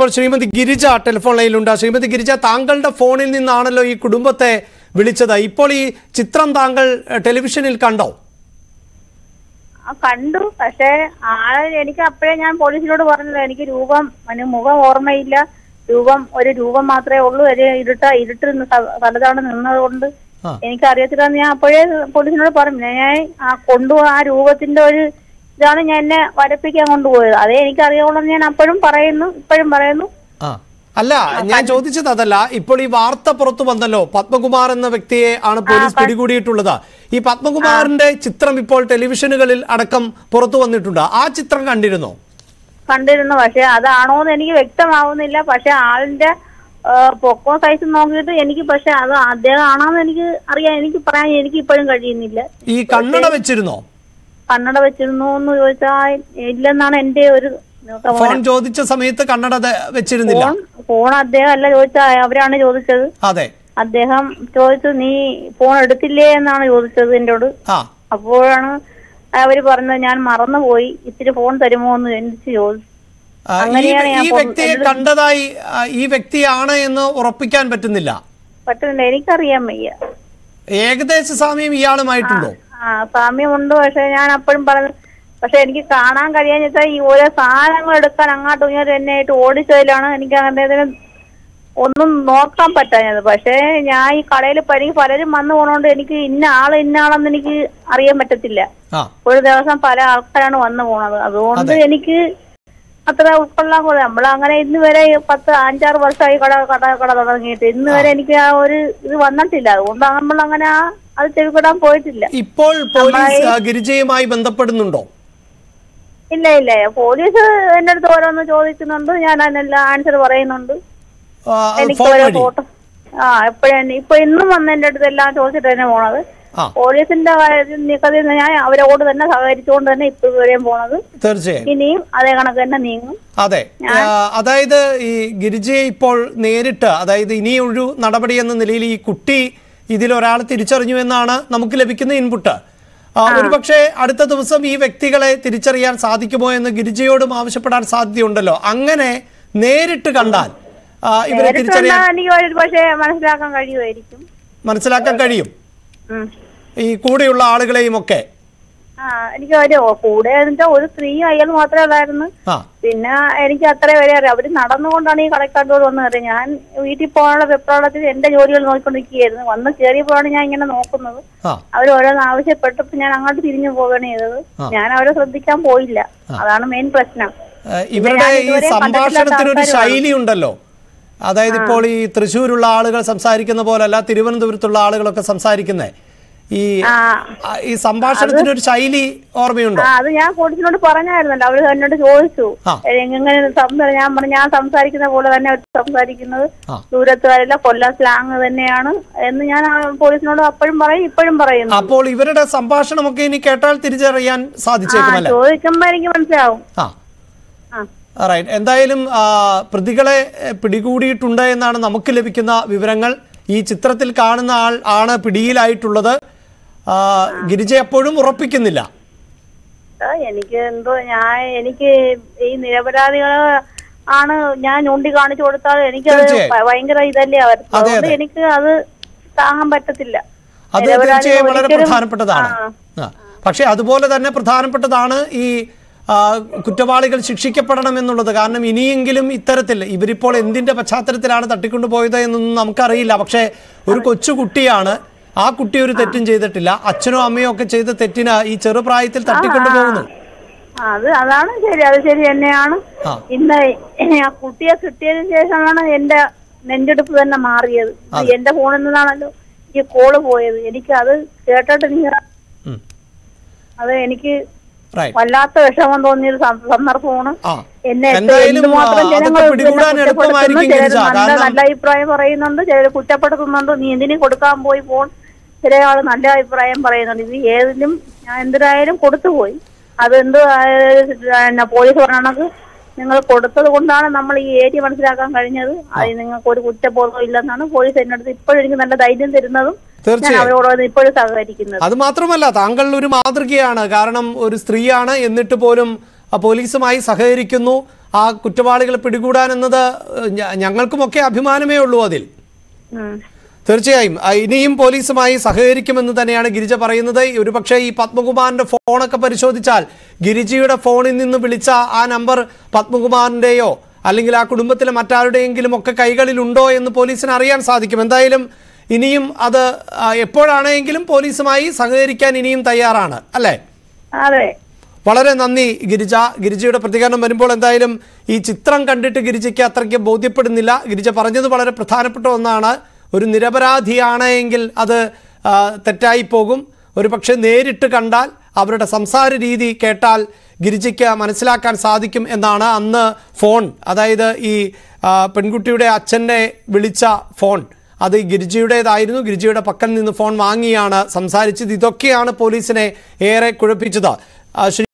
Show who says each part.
Speaker 1: ഇപ്പോൾ ശ്രീമതി ഗിരിജ ടെലിഫോൺ ലൈനിലുണ്ട് ശ്രീമതി ഗിരിജ താങ്കളുടെ ഫോണിൽ നിന്നാണല്ലോ ഈ കുടുംബത്തെ വിളിച്ചത് ഇപ്പോൾ ഈ ചിത്രം താങ്കൾ ഏഹ്, ടെലിവിഷനിൽ കണ്ടോ
Speaker 2: ആ കണ്ടു പക്ഷേ ആളെ എനിക്ക് അപ്പോഴേ ഞാൻ പോലീസിനോട് പറഞ്ഞത് എനിക്ക് രൂപം അതിന് മുഖം ഓർമ്മയില്ല രൂപം ഒരു രൂപം മാത്രമേ ഉള്ളൂ ഒരു ഇരുട്ട ഇരുട്ട് നിന്ന് സ്ഥ- സ്ഥലത്താണ് നിന്നതുകൊണ്ട്
Speaker 1: ആ.
Speaker 2: എനിക്ക് അറിയത്തില്ലെന്ന് ഞാൻ അപ്പോഴേ പോലീസിനോട് പറഞ്ഞു ഞാൻ ആ കൊണ്ടു ആ രൂപത്തിന്റെ ഒരു ഇതാണ് ഞാൻ എന്നെ വരപ്പിക്കാൻ കൊണ്ടുപോയത് അതേ എനിക്ക് അറിയാവുള്ളൂ ഞാൻ അപ്പോഴും പറയുന്നു ഇപ്പോഴും പറയുന്നു
Speaker 1: ആ അല്ല ഞാൻ ചോദിച്ചത് അതല്ല ഇപ്പോൾ ഈ വാർത്ത പുറത്തു വന്നല്ലോ പത്മകുമാർ എന്ന വ്യക്തിയെ ആണ് പോലീസ് പിടികൂടിയിട്ടുള്ളത് ഈ പത്മകുമാറിന്റെ ചിത്രം ഇപ്പോൾ ടെലിവിഷനുകളിൽ അടക്കം പുറത്തു വന്നിട്ടുണ്ട് ആ ചിത്രം കണ്ടിരുന്നോ
Speaker 2: കണ്ടിരുന്നു പക്ഷെ അതാണോന്ന് എനിക്ക് വ്യക്തമാവുന്നില്ല പക്ഷെ ആളിന്റെ ആ, പൊക്കോ സൈസ് നോക്കിയിട്ട് എനിക്ക് പക്ഷെ അത് അദ്ദേഹം ആണോന്ന് എനിക്ക് അറിയാൻ എനിക്ക് പറയാൻ എനിക്ക് ഇപ്പോഴും കഴിയുന്നില്ല
Speaker 1: ഈ കണ്ണട വെച്ചിരുന്നോ
Speaker 2: കണ്ണട വെച്ചിരുന്നു എന്ന് ചോദിച്ചാൽ ഇല്ലെന്നാണ് എന്റെ ഒരു
Speaker 1: ഫോൺ ചോദിച്ച സമയത്ത് കണ്ണട ദ- വെച്ചിരുന്നില്ല
Speaker 2: ഫോൺ ഫോൺ അദ്ദേഹം അല്ല ചോദിച്ചാൽ അവരാണ് ചോദിച്ചത്
Speaker 1: അതെ
Speaker 2: അദ്ദേഹം ചോദിച്ചു നീ ഫോൺ എടുത്തില്ലേ എന്നാണ് ചോദിച്ചത് എന്നോട്
Speaker 1: ആ
Speaker 2: അപ്പോഴാണ് അവര് പറഞ്ഞത് ഞാൻ മറന്നുപോയി ഇത്തിരി ഫോൺ തരുമോ എന്ന് എനിക്ക് ചോദിച്ചു
Speaker 1: ആ, ഈ
Speaker 2: അങ്ങനെയാണ് ഞാൻ
Speaker 1: ഈ
Speaker 2: പോ-
Speaker 1: വ്യക്തിയെ കണ്ടതായി ആ, ഈ വ്യക്തിയാണ് എന്ന് ഉറപ്പിക്കാൻ പറ്റുന്നില്ല
Speaker 2: പറ്റുന്നില്ല എനിക്കറിയാൻ വയ്യ
Speaker 1: ഏകദേശ സമയം ഇയാളുമായിട്ടുണ്ടോ
Speaker 2: ആ സാമ്യമുണ്ട് പക്ഷെ ഞാൻ അപ്പോഴും പറഞ്ഞു പക്ഷെ എനിക്ക് കാണാൻ കഴിയാന്ന് വെച്ചാൽ ഈ ഓരോ സാധനങ്ങൾ എടുക്കാൻ അങ്ങോട്ടും ഇങ്ങോട്ടും എന്നെ ആയിട്ട് ഓടിച്ചതിലാണ് എനിക്ക് അദ്ദേഹത്തിന് ഒന്നും നോക്കാൻ പറ്റാഞ്ഞത് പക്ഷേ ഞാൻ ഈ കടയിൽ പനി പലരും വന്നു പോണോണ്ട് എനിക്ക് ഇന്ന ആള് ഇന്ന ആളെന്ന് എനിക്ക് അറിയാൻ പറ്റത്തില്ല
Speaker 1: ആ
Speaker 2: ഒരു ദിവസം പല ആൾക്കാരാണ് വന്നു പോണത് അതുകൊണ്ട് എനിക്ക് അത്ര ഉൾക്കൊള്ളാൻ കൂടെ നമ്മൾ അങ്ങനെ ഇന്ന് വരെ പത്ത് അഞ്ചാറ് വർഷമായി കട കട കട തുടങ്ങിയിട്ട് ഇന്ന് വരെ എനിക്ക് ആ ഒരു ഇത് വന്നിട്ടില്ല അതുകൊണ്ട് നമ്മൾ അങ്ങനെ ആ അത് ചെവിപ്പെടാൻ പോയിട്ടില്ല
Speaker 1: ഇപ്പോൾ പോലീസ് ആ, ഗിരിജയുമായി ബന്ധപ്പെടുന്നുണ്ടോ
Speaker 2: ഇല്ല ഇല്ല പോലീസ് എന്റെ അടുത്ത് ഓരോന്ന് ചോദിക്കുന്നുണ്ട് ഞാൻ അതിനെല്ലാം ആൻസർ പറയുന്നുണ്ട്
Speaker 1: ആ,
Speaker 2: എനിക്ക്
Speaker 1: ഫോൺ
Speaker 2: ഓരോ
Speaker 1: വഴി
Speaker 2: ഫോട്ടോ ആ എപ്പോഴും ഇപ്പൊ ഇന്നും വന്ന് എന്റെ അടുത്ത് എല്ലാം ചോദിച്ചിട്ട് തന്നെ പോണത്
Speaker 1: ആ
Speaker 2: പോലീസിന്റെ കാര്യത്തിൽ നീക്കത്തിൽ ഞാൻ അവരോട് തന്നെ സഹകരിച്ചുകൊണ്ട് തന്നെ ഇപ്പൊ ഇതുവരെയും പോണത്
Speaker 1: തീർച്ചയായും
Speaker 2: ഇനിയും അതേ കണക്ക് തന്നെ നീങ്ങും
Speaker 1: അതെ ആ, അതായത് ഈ ഗിരിജയെ ഇപ്പോൾ നേരിട്ട് അതായത് ഇനിയൊരു നടപടി എന്ന നിലയിൽ ഈ കുട്ടി ഇതിൽ ഒരാൾ തിരിച്ചറിഞ്ഞു എന്നാണ് നമുക്ക് ലഭിക്കുന്ന ഇൻപുട്ട് ആ, ഒരുപക്ഷെ അടുത്ത ദിവസം ഈ വ്യക്തികളെ തിരിച്ചറിയാൻ സാധിക്കുമോ എന്ന് ഗിരിജയോടും ആവശ്യപ്പെടാൻ സാധ്യതയുണ്ടല്ലോ അങ്ങനെ നേരിട്ട് കണ്ടാൽ ആ, ഇവരെ
Speaker 2: നേരിട്ട്
Speaker 1: തിരിച്ചറിയാൻ
Speaker 2: കണ്ടാൽ എനിക്ക് ഒരു പക്ഷേ മനസ്സിലാക്കാൻ കഴിയുമായിരിക്കും
Speaker 1: മനസ്സിലാക്കാൻ കഴിയും
Speaker 2: ഉം.
Speaker 1: ഈ കൂടെയുള്ള ആളുകളെയും ഒക്കെ
Speaker 2: ആ എനിക്ക് ഒരു കൂടെ എന്ന് വെച്ചാൽ ഒരു സ്ത്രീ അയാൾ മാത്രമേ ഉള്ളായിരുന്നു
Speaker 1: ആ
Speaker 2: പിന്നെ എനിക്ക് അത്ര വരെ അറിയാം അവര് നടന്നുകൊണ്ടാണ് ഈ കടക്കാട്ടോട് വന്ന് കയറിയത് ഞാൻ വീട്ടിൽ പോകാനുള്ള വെപ്രാളത്തിൽ എന്റെ ജോലികൾ നോക്കിക്കൊണ്ടിരിക്കുകയായിരുന്നു വന്ന് കയറിയപ്പോഴാണ് ഞാൻ ഇങ്ങനെ നോക്കുന്നത്
Speaker 1: ആ
Speaker 2: അവർ ഓരോന്ന് ആവശ്യപ്പെട്ടപ്പോ ഞാൻ അങ്ങോട്ട് തിരിഞ്ഞു പോവുകയാണ് ചെയ്തത് ഞാൻ അവരെ ശ്രദ്ധിക്കാൻ പോയില്ല അതാണ് മെയിൻ പ്രശ്നം
Speaker 1: ഏഹ് ഇവരുടെ
Speaker 2: ഞാൻ
Speaker 1: ഈ
Speaker 2: ഇതുവരെ
Speaker 1: സംഭാഷണത്തിനൊരു
Speaker 2: കണ്ടിട്ടില്ലാത്ത
Speaker 1: ശൈലി ഉണ്ടല്ലോ അതായത് ഇപ്പോൾ ഈ തൃശ്ശൂരുള്ള ആളുകൾ സംസാരിക്കുന്ന പോലല്ല തിരുവനന്തപുരത്തുള്ള ആളുകളൊക്കെ സംസാരിക്കുന്നത് ഈ
Speaker 2: ആ
Speaker 1: ആ, ഈ സംഭാഷണത്തിന് ഒരു ശൈലി ഓർമ്മയുണ്ടോ
Speaker 2: ആ അത് ഞാൻ പോലീസിനോട് പറഞ്ഞായിരുന്നല്ലോ അവര് എന്നോട് ചോദിച്ചു
Speaker 1: ആ.
Speaker 2: എങ്ങനെ സംസാരം ഞാൻ പറഞ്ഞു ഞാൻ സംസാരിക്കുന്ന പോലെ തന്നെ അവർ സംസാരിക്കുന്നത്
Speaker 1: ആ.
Speaker 2: ദൂരത്തുകാരല്ല കൊല്ലം സ്ലാങ് തന്നെയാണ് എന്ന് ഞാൻ ആ പോലീസിനോട് അപ്പോഴും പറയും ഇപ്പോഴും പറയുന്നു
Speaker 1: അപ്പോൾ ഇവരുടെ സംഭാഷണമൊക്കെ ഇനി കേട്ടാൽ തിരിച്ചറിയാൻ
Speaker 2: ആ
Speaker 1: സാധിച്ചേക്കുമല്ലേ
Speaker 2: ചോദിക്കുമ്പോ എനിക്ക് മനസ്സിലാവും
Speaker 1: ആ
Speaker 2: ആ
Speaker 1: റൈറ്റ് എന്തായാലും ആ, പ്രതികളെ എ, പിടികൂടിയിട്ടുണ്ട് എന്നാണ് നമുക്ക് ലഭിക്കുന്ന വിവരങ്ങൾ ഈ ചിത്രത്തിൽ കാണുന്ന ആൾ ആണ് പിടിയിലായിട്ടുള്ളത് ആ, ഗിരിജ എപ്പോഴും ഉറപ്പിക്കുന്നില്ല
Speaker 2: ആ, എനിക്ക് എന്തോ ഞാൻ എനിക്ക് ഈ നിരപരാധികള് ആണ് ഞാൻ ചൂണ്ടി കാണിച്ചു കൊടുത്താൽ എനിക്കത്
Speaker 1: തീർച്ചയായും.
Speaker 2: ഭ- ഭയങ്കര ഇതല്ലേ അവർ
Speaker 1: അതെ,
Speaker 2: അതുകൊണ്ട്
Speaker 1: അതെ.
Speaker 2: എനിക്ക് അത് താങ്ങാൻ പറ്റത്തില്ല
Speaker 1: അത്
Speaker 2: നിരപരാധികൾ
Speaker 1: തീർച്ചയായും വളരെ
Speaker 2: ഒരിക്കലും-
Speaker 1: പ്രധാനപ്പെട്ടതാണ്
Speaker 2: ആ.
Speaker 1: ആ. പക്ഷേ അതുപോലെ തന്നെ പ്രധാനപ്പെട്ടതാണ് ഈ ആ, കുറ്റവാളികൾ ശിക്ഷിക്കപ്പെടണം എന്നുള്ളത് കാരണം ഇനിയെങ്കിലും ഇത്തരത്തിൽ ഇവരിപ്പോൾ എന്തിന്റെ പശ്ചാത്തലത്തിലാണ് തട്ടിക്കൊണ്ടുപോയത് എന്നൊന്നും നമുക്കറിയില്ല പക്ഷേ ഒരു കൊച്ചു കുട്ടിയാണ് ആ കുട്ടി ഒരു തെറ്റും ചെയ്തിട്ടില്ല അച്ഛനും അമ്മയും ഒക്കെ ചെയ്ത തെറ്റിന് ഈ ചെറുപ്രായത്തിൽ തട്ടിക്കൊണ്ടുപോകുന്നു
Speaker 2: ആ, അത് അതാണ് ശരി അത് ശരി തന്നെയാണ്
Speaker 1: ആ.
Speaker 2: ഇന്ന് ആ കുട്ടിയെ കിട്ടിയതിന് ശേഷമാണ് എന്റെ നെഞ്ചെടുപ്പ് തന്നെ മാറിയത് എന്റെ ഫോണിൽ നിന്നാണല്ലോ ഈ കോള് പോയത് എനിക്ക് അത് കേട്ടിട്ട് എനിക്ക്
Speaker 1: ഉം.
Speaker 2: അത് എനിക്ക്
Speaker 1: റൈറ്റ്
Speaker 2: വല്ലാത്ത വിഷമം തോന്നിയൊരു സം- സന്ദർഭമാണ്
Speaker 1: ആ
Speaker 2: എന്നെ
Speaker 1: എന്തായാലും
Speaker 2: എന്തുമാത്രം
Speaker 1: ആ,
Speaker 2: ജനങ്ങൾ
Speaker 1: അതൊക്കെ പിടികൂടാൻ
Speaker 2: എന്നെ
Speaker 1: എളുപ്പമായിരിക്കും
Speaker 2: കുറ്റപ്പെടുത്തുന്നു.
Speaker 1: ഗിരിജ
Speaker 2: ചിലര് നല്ല
Speaker 1: കാരണം
Speaker 2: നല്ല അഭിപ്രായം പറയുന്നുണ്ട് ചിലർ കുറ്റപ്പെടുത്തുന്നുണ്ട് നീ എന്തിനു കൊടുക്കാൻ പോയി ഫോൺ ചില ആള് നല്ല അഭിപ്രായം പറയുന്നുണ്ട് ഇത് ഏതിലും ഞാൻ എന്തിനായാലും കൊടുത്തുപോയി അത് എന്ത് പോലീസ് പറഞ്ഞത് നിങ്ങൾ കൊടുത്തത് കൊണ്ടാണ് നമ്മൾ ഈ ഏരിയ മനസ്സിലാക്കാൻ കഴിഞ്ഞത് അത് നിങ്ങൾക്ക് ഒരു കുറ്റബോധം ഇല്ലെന്നാണ് പോലീസ് എന്റെ അടുത്ത് ഇപ്പോഴും എനിക്ക് നല്ല ധൈര്യം തരുന്നതും ഞാൻ
Speaker 1: തീർച്ചയായും
Speaker 2: അവരോട് ഇപ്പോഴും സഹകരിക്കുന്നത്
Speaker 1: അത് മാത്രമല്ല താങ്കൾ ഒരു മാതൃകയാണ് കാരണം ഒരു സ്ത്രീയാണ് എന്നിട്ട് പോലും ആ, പോലീസുമായി സഹകരിക്കുന്നു ആ കുറ്റവാളികളെ പിടികൂടാൻ എന്നത് ഏഹ്, ഞ- ഞങ്ങൾക്കുമൊക്കെ അഭിമാനമേ ഉള്ളൂ അതിൽ
Speaker 2: ഉം.
Speaker 1: തീർച്ചയായും ആ, ഇനിയും പോലീസുമായി സഹകരിക്കുമെന്ന് തന്നെയാണ് ഗിരിജ പറയുന്നത് ഒരുപക്ഷെ ഈ പത്മകുമാറിന്റെ ഫോണൊക്കെ പരിശോധിച്ചാൽ ഗിരിജയുടെ ഫോണിൽ നിന്ന് വിളിച്ച ആ നമ്പർ പത്മകുമാറിന്റെയോ അല്ലെങ്കിൽ ആ കുടുംബത്തിലെ മറ്റാരുടെയെങ്കിലും ഒക്കെ കൈകളിലുണ്ടോ എന്ന് പോലീസിന് അറിയാൻ സാധിക്കും എന്തായാലും ഇനിയും അത് ആ, എപ്പോഴാണെങ്കിലും പോലീസുമായി സഹകരിക്കാൻ ഇനിയും തയ്യാറാണ് അല്ലേ
Speaker 2: അതെ
Speaker 1: വളരെ നന്ദി ഗിരിജ ഗിരിജയുടെ പ്രതികരണം വരുമ്പോൾ എന്തായാലും ഈ ചിത്രം കണ്ടിട്ട് ഗിരിജയ്ക്ക് അത്രയ്ക്ക് ബോധ്യപ്പെടുന്നില്ല ഗിരിജ പറഞ്ഞത് വളരെ പ്രധാനപ്പെട്ട ഒന്നാണ് ഒരു നിരപരാധിയാണ് എങ്കിൽ അത് ആ, തെറ്റായി പോകും ഒരു പക്ഷേ നേരിട്ട് കണ്ടാൽ അവരുടെ സംസാര രീതി കേട്ടാൽ ഗിരിജയ്ക്ക് മനസ്സിലാക്കാൻ സാധിക്കും എന്നാണ് അന്ന് ഫോൺ അതായത് ഈ ആ, പെൺകുട്ടിയുടെ അച്ഛനെ വിളിച്ച ഫോൺ അത് ഗിരിജയുടേതായിരുന്നു ഗിരിജയുടെ പക്കൽ നിന്ന് ഫോൺ വാങ്ങിയാണ് സംസാരിച്ചത് ഇതൊക്കെയാണ് പോലീസിനെ ഏറെ കുഴപ്പിച്ചത് ആ, ശ്രീ